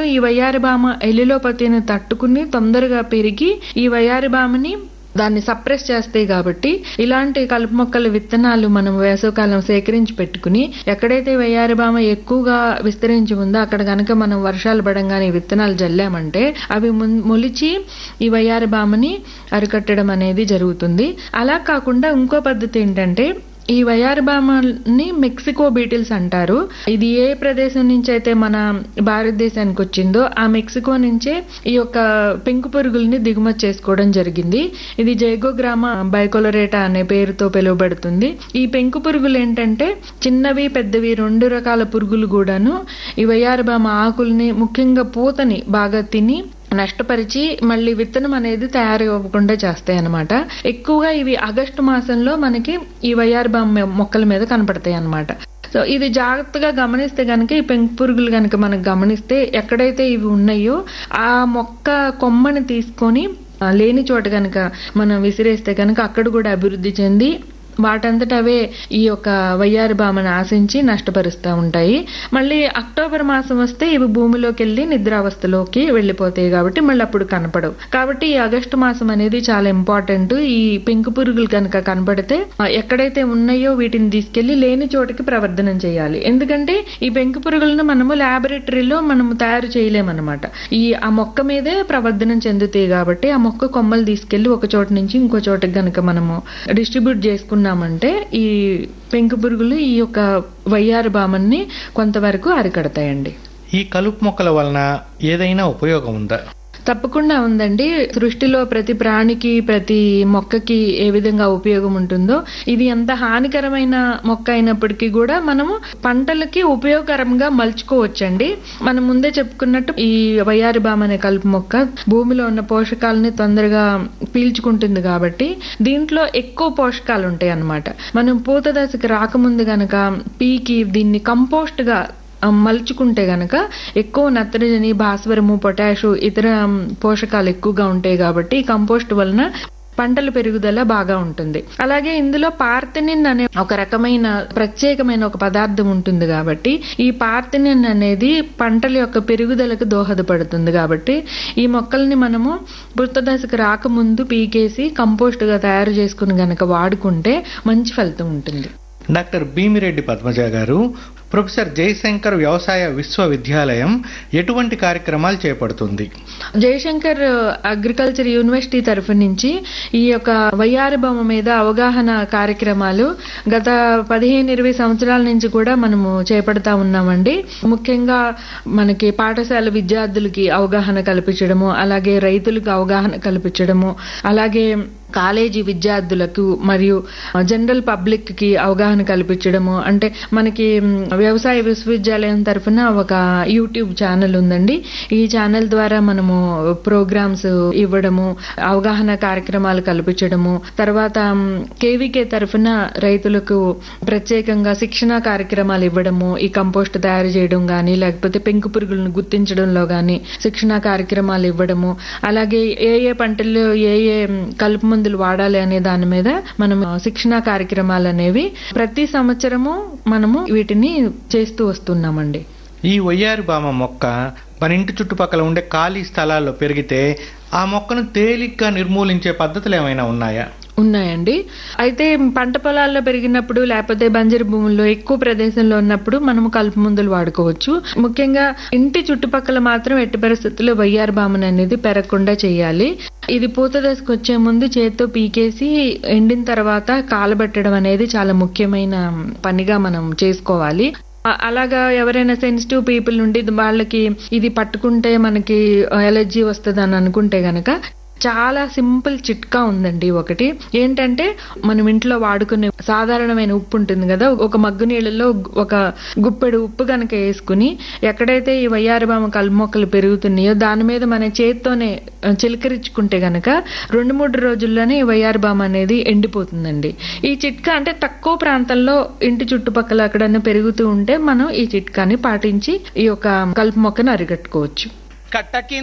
ఈ వయ్యారి బామ ఎలిలోపతిని తట్టుకుని తొందరగా పెరిగి ఈ వయ్యారి బామని దాన్ని సప్రెస్ చేస్తాయి కాబట్టి ఇలాంటి కలుపు మొక్కల విత్తనాలు మనం వేసవకాలం సేకరించి పెట్టుకుని ఎక్కడైతే వయ్యారిబామ ఎక్కువగా విస్తరించి ఉందో అక్కడ గనక మనం వర్షాలు పడంగానే ఈ విత్తనాలు జల్లామంటే అవి మున్- మొలిచి ఈ వయ్యారిబామని అరికట్టడం అనేది జరుగుతుంది అలా కాకుండా ఇంకో పద్ధతి ఏంటంటే ఈ వయారబామని మెక్సికో బీటిల్స్ అంటారు ఇది ఏ ప్రదేశం నుంచి అయితే మన భారతదేశానికి వచ్చిందో ఆ మెక్సికో నుంచే ఈ యొక్క పెంకు పురుగుల్ని దిగుమతి చేసుకోవడం జరిగింది ఇది జైగోగ్రామ బైకోలరేటా అనే పేరుతో పిలువబడుతుంది ఈ పెంకు పురుగులు ఏంటంటే చిన్నవి పెద్దవి రెండు రకాల పురుగులు కూడాను ఈ వయారబామ ఆకుల్ని ముఖ్యంగా పూతని బాగా తిని నష్టపరిచి మళ్ళీ విత్తనం అనేది తయారు అవ్వకుండా చేస్తాయి అన్నమాట ఎక్కువగా ఇవి ఆగస్టు మాసంలో మనకి ఈ వయ్యారి బామ్మ మొక్కల మీద కనపడతాయి అన్నమాట సో ఇది జాగ్రత్తగా గమనిస్తే గనక ఈ పెంకు పురుగులు గనక మనకు గమనిస్తే ఎక్కడైతే ఇవి ఉన్నాయో ఆ మొక్క కొమ్మని తీసుకొని ఆ, లేని చోట గనక మనం విసిరేస్తే గనక అక్కడ కూడా అభివృద్ధి చెంది వాటంతట అవే ఈ యొక్క వయ్యారి బామను ఆశించి నష్టపరుస్తూ ఉంటాయి మళ్ళీ అక్టోబర్ మాసం వస్తే ఇవి భూమిలోకి వెళ్ళి నిద్రావస్థలోకి వెళ్ళిపోతాయి కాబట్టి మళ్ళీ అప్పుడు కనపడవు కాబట్టి ఈ ఆగస్టు మాసం అనేది చాలా ఇంపార్టెంట్ ఈ పెంకు పురుగులు కనుక కనపడితే ఆ, ఎక్కడైతే ఉన్నాయో వీటిని తీసుకెళ్లి లేని చోటికి ప్రవర్ధనం చేయాలి ఎందుకంటే ఈ పెంకు పురుగులను మనము ల్యాబొరేటరీలో మనము తయారు చేయలేమన్నమాట ఈ ఆ మొక్క మీదే ప్రవర్ధనం చెందుతాయి కాబట్టి ఆ మొక్క కొమ్మలు తీసుకెళ్లి ఒక చోట నుంచి ఇంకో చోటకి గనక మనము డిస్ట్రిబ్యూట్ చేసుకున్నామంటే ఈ పెంకు పురుగులు ఈ యొక్క వయ్యారు బామన్ని కొంతవరకు అరికడతాయండి ఈ కలుపు మొక్కల వలన ఏదైనా ఉపయోగం ఉందా తప్పకుండా ఉందండి సృష్టిలో ప్రతి ప్రాణికి ప్రతి మొక్కకి ఏ విధంగా ఉపయోగం ఉంటుందో ఇది ఎంత హానికరమైన మొక్క అయినప్పటికీ కూడా మనము పంటలకి ఉపయోగకరంగా మలుచుకోవచ్చండి మనం ముందే చెప్పుకున్నట్టు ఈ వయ్యారి బామ అనే కలుపు మొక్క భూమిలో ఉన్న పోషకాలని తొందరగా పీల్చుకుంటుంది కాబట్టి దీంట్లో ఎక్కువ పోషకాలు ఉంటాయి అన్నమాట మనం పూత దశకి రాకముందు గనక పీకి దీన్ని కంపోస్ట్ గా ఆ, మలుచుకుంటే గనక ఎక్కువ నత్రజని భాస్వరము పొటాషు ఇతర మ్, పోషకాలు ఎక్కువగా ఉంటాయి కాబట్టి ఈ కంపోస్ట్ వలన పంటల పెరుగుదల బాగా ఉంటుంది అలాగే ఇందులో పార్థనిన్ అనే ఒక రకమైన ప్రత్యేకమైన ఒక పదార్థం ఉంటుంది కాబట్టి ఈ పార్థనిన్ అనేది పంటల యొక్క పెరుగుదలకు దోహదపడుతుంది కాబట్టి ఈ మొక్కల్ని మనము వృత్త దశకు రాకముందు పీకేసి కంపోస్ట్ గా తయారు చేసుకుని గనక వాడుకుంటే మంచి ఫలితం ఉంటుంది డాక్టర్ భీమిరెడ్డి పద్మజ గారు ప్రొఫెసర్ జయశంకర్ వ్యవసాయ విశ్వవిద్యాలయం ఎటువంటి కార్యక్రమాలు చేపడుతుంది జయశంకర్ అగ్రికల్చర్ యూనివర్సిటీ తరఫు నుంచి ఈ యొక్క వయ్యారి బొమ్మ మీద అవగాహన కార్యక్రమాలు గత పదిహేను ఇరవై సంవత్సరాల నుంచి కూడా మనము చేపడతా ఉన్నామండి ముఖ్యంగా మనకి పాఠశాల విద్యార్థులకి అవగాహన కల్పించడము అలాగే రైతులకు అవగాహన కల్పించడము అలాగే కాలేజీ విద్యార్థులకు మరియు జనరల్ పబ్లిక్ కి అవగాహన కల్పించడము అంటే మనకి మ్, వ్యవసాయ విశ్వవిద్యాలయం తరఫున ఒక యూట్యూబ్ ఛానల్ ఉందండి ఈ ఛానల్ ద్వారా మనము ప్రోగ్రామ్స్ ఇవ్వడము అవగాహన కార్యక్రమాలు కల్పించడము తర్వాత కేవీకే తరఫున రైతులకు ప్రత్యేకంగా శిక్షణ కార్యక్రమాలు ఇవ్వడము ఈ కంపోస్ట్ తయారు చేయడం గాని లేకపోతే పెంకు పురుగులను గుర్తించడంలో గాని శిక్షణ కార్యక్రమాలు ఇవ్వడము అలాగే ఏ ఏ పంటల్లో ఏ ఏ కలుపు మందులు వాడాలి అనే దాని మీద మనం శిక్షణ కార్యక్రమాలు అనేవి ప్రతి సంవత్సరము మనము వీటిని చేస్తూ వస్తున్నామండి ఈ వయ్యారి బామ మొక్క మన ఇంటి చుట్టుపక్కల ఉండే ఖాళీ స్థలాల్లో పెరిగితే ఆ మొక్కను తేలిగ్గా నిర్మూలించే పద్ధతులు ఏమైనా ఉన్నాయా ఉన్నాయండి అయితే పంట పొలాల్లో పెరిగినప్పుడు లేకపోతే బంజరు భూముల్లో ఎక్కువ ప్రదేశంలో ఉన్నప్పుడు మనము కలుపు మందులు వాడుకోవచ్చు ముఖ్యంగా ఇంటి చుట్టుపక్కల మాత్రం ఎట్టి పరిస్థితుల్లో వయ్యారు బామన్ అనేది పెరగకుండా చేయాలి ఇది పూత దశకు వచ్చే ముందు చేత్తో పీకేసి ఎండిన తర్వాత కాలబెట్టడం అనేది చాలా ముఖ్యమైన పనిగా మనం చేసుకోవాలి అ- అలాగా ఎవరైనా సెన్సిటివ్ పీపుల్ నుండి వాళ్ళకి ఇది పట్టుకుంటే మనకి ఎలర్జీ వస్తుంది అని అనుకుంటే గనక చాలా సింపుల్ చిట్కా ఉందండి ఒకటి ఏంటంటే మనం ఇంట్లో వాడుకునే సాధారణమైన ఉప్పు ఉంటుంది కదా ఒక మగ్గు నీళ్ళలో ఒక గుప్పెడు ఉప్పు కనుక వేసుకుని ఎక్కడైతే ఈ వయ్యారిబామ కలుపు మొక్కలు పెరుగుతున్నాయో దాని మీద మన చేత్తోనే ఆ, చిలకరించుకుంటే గనక రెండు మూడు రోజుల్లోనే ఈ వయ్యారిబామ అనేది ఎండిపోతుందండి ఈ చిట్కా అంటే తక్కువ ప్రాంతంలో ఇంటి చుట్టుపక్కల ఎక్కడైనా పెరుగుతూ ఉంటే మనం ఈ చిట్కాని పాటించి ఈ యొక్క కలుపు మొక్కను అరిగట్టుకోవచ్చు కట్టకి